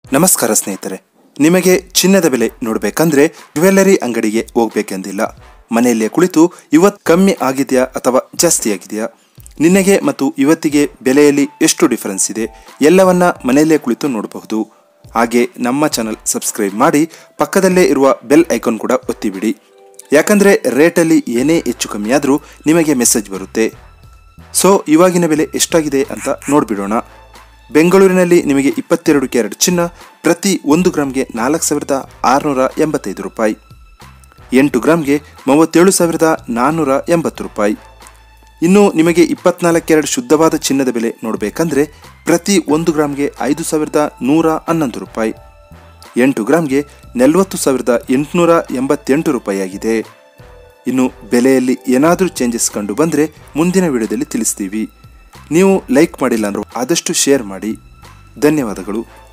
ನಮಸ್ಕಾರ ಸ್ನೇಹಿತರೆ ನಿಮಗೆ ಚಿನ್ನದ ಬೆಲೆ ನೋಡಬೇಕಂದ್ರೆ ಜ್ಯುವೆಲ್ಲರಿ ಅಂಗಡಿಗೆ ಹೋಗ್ಬೇಕೆಂದಿಲ್ಲ ಮನೆಯಲ್ಲೇ ಕುಳಿತು ಇವತ್ತು ಕಮ್ಮಿ ಆಗಿದೆಯಾ ಅಥವಾ ಜಾಸ್ತಿ ಆಗಿದೆಯಾ ನಿನಗೆ ಮತ್ತು ಇವತ್ತಿಗೆ ಬೆಲೆಯಲ್ಲಿ ಎಷ್ಟು ಡಿಫರೆನ್ಸ್ ಇದೆ ಎಲ್ಲವನ್ನ ಮನೆಯಲ್ಲೇ ಕುಳಿತು ನೋಡಬಹುದು ಹಾಗೆ ನಮ್ಮ ಚಾನಲ್ ಸಬ್ಸ್ಕ್ರೈಬ್ ಮಾಡಿ ಪಕ್ಕದಲ್ಲೇ ಇರುವ ಬೆಲ್ ಐಕಾನ್ ಕೂಡ ಒತ್ತಿಬಿಡಿ ಯಾಕಂದ್ರೆ ರೇಟಲ್ಲಿ ಏನೇ ಹೆಚ್ಚು ಕಮ್ಮಿ ಆದರೂ ನಿಮಗೆ ಮೆಸೇಜ್ ಬರುತ್ತೆ ಸೊ ಇವಾಗಿನ ಬೆಲೆ ಎಷ್ಟಾಗಿದೆ ಅಂತ ನೋಡ್ಬಿಡೋಣ ಬೆಂಗಳೂರಿನಲ್ಲಿ ನಿಮಗೆ ಇಪ್ಪತ್ತೆರಡು ಕ್ಯಾರೆಟ್ ಚಿನ್ನ ಪ್ರತಿ ಒಂದು ಗ್ರಾಮ್ಗೆ ನಾಲ್ಕು ಸಾವಿರದ ಆರುನೂರ ಎಂಬತ್ತೈದು ರೂಪಾಯಿ ಎಂಟು ಗ್ರಾಮ್ಗೆ ಮೂವತ್ತೇಳು ಸಾವಿರದ ನಾನ್ನೂರ ಎಂಬತ್ತು ರೂಪಾಯಿ ಇನ್ನು ನಿಮಗೆ ಇಪ್ಪತ್ನಾಲ್ಕು ಕ್ಯಾರೆಟ್ ಶುದ್ಧವಾದ ಚಿನ್ನದ ಬೆಲೆ ನೋಡಬೇಕಂದ್ರೆ ಪ್ರತಿ ಒಂದು ಗ್ರಾಮ್ಗೆ ಐದು ಸಾವಿರದ ನೂರ ಹನ್ನೊಂದು ರೂಪಾಯಿ ಎಂಟು ಗ್ರಾಮ್ಗೆ ನಲವತ್ತು ಸಾವಿರದ ಎಂಟುನೂರ ಎಂಬತ್ತೆಂಟು ರೂಪಾಯಿ ಆಗಿದೆ ಇನ್ನು ಬೆಲೆಯಲ್ಲಿ ಏನಾದರೂ ಚೇಂಜಸ್ ಕಂಡು ಬಂದರೆ ಮುಂದಿನ ವಿಡಿಯೋದಲ್ಲಿ ತಿಳಿಸ್ತೀವಿ ನೀವು ಲೈಕ್ ಮಾಡಿಲ್ಲ ಅಂದ್ರೆ ಆದಷ್ಟು ಶೇರ್ ಮಾಡಿ ಧನ್ಯವಾದಗಳು